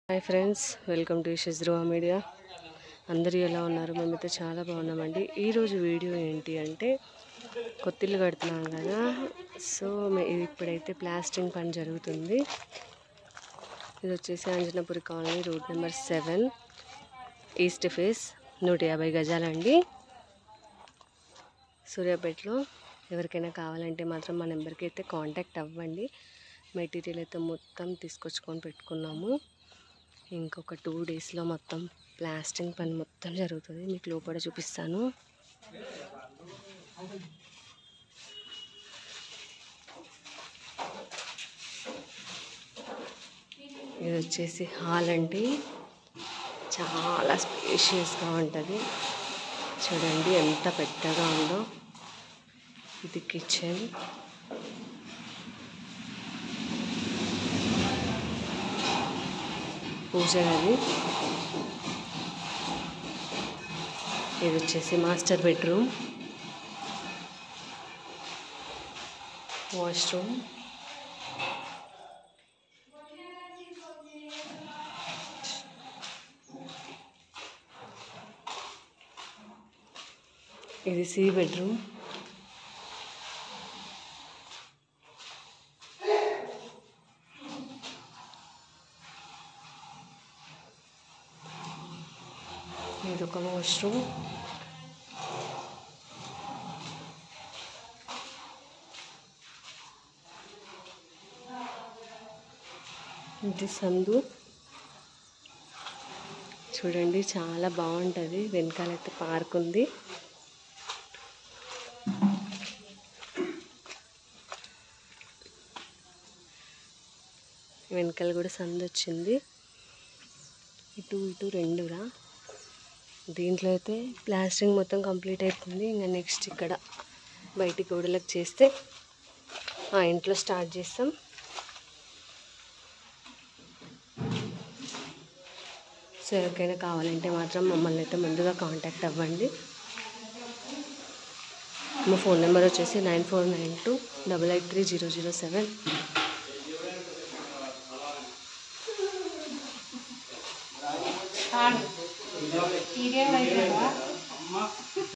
hi friends welcome to Ishas Dhruva media అందరూ ఎలా ఉన్నారు మేమైతే చాలా బాగున్నామండి ఈరోజు వీడియో ఏంటి అంటే కొత్తిల్లు కడుతున్నాం కదా సో మే- ఇది ఇప్పుడైతే ప్లాస్టింగ్ పని జరుగుతుంది ఇది వచ్చేసి Anjanapuri colony road number seven east phase నూట యాభై గజాలండి సూర్యాపేటలో ఎవరికైనా కావాలంటే మాత్రం మా నెంబర్కి అయితే కాంటాక్ట్ అవ్వండి మెటీరియల్ అయితే మొత్తం తీసుకొచ్చుకొని పెట్టుకున్నాము ఇంకొక టూ డేస్లో మొత్తం ప్లాస్టింగ్ పని మొత్తం జరుగుతుంది మీకు లోపల చూపిస్తాను ఇది వచ్చేసి హాల్ అండి చాలా స్పేషియస్గా ఉంటుంది చూడండి ఎంత పెద్దగా ఉందో ఇది కిచెన్ పూజ గది ఇది వచ్చేసి మాస్టర్ బెడ్రూమ్ వాష్రూమ్ ఇది సి బెడ్రూమ్ ఇది ఒక వాష్రూమ్ ఇది సందు చూడండి చాలా బాగుంటుంది వెనకాలైతే పార్క్ ఉంది వెనకాల కూడా సందు వచ్చింది ఇటు ఇటు రెండురా దీంట్లో అయితే ప్లాస్టింగ్ మొత్తం కంప్లీట్ అయిపోయింది ఇంకా నెక్స్ట్ ఇక్కడ బయటి గోడలకు చేస్తే ఆ ఇంట్లో స్టార్ట్ చేస్తాం సో ఎవరికైనా కావాలంటే మాత్రం మమ్మల్ని అయితే ముందుగా కాంటాక్ట్ అవ్వండి మా ఫోన్ నెంబర్ వచ్చేసి nine four nine two double eight three zero zero seven serial అయిపోయిందా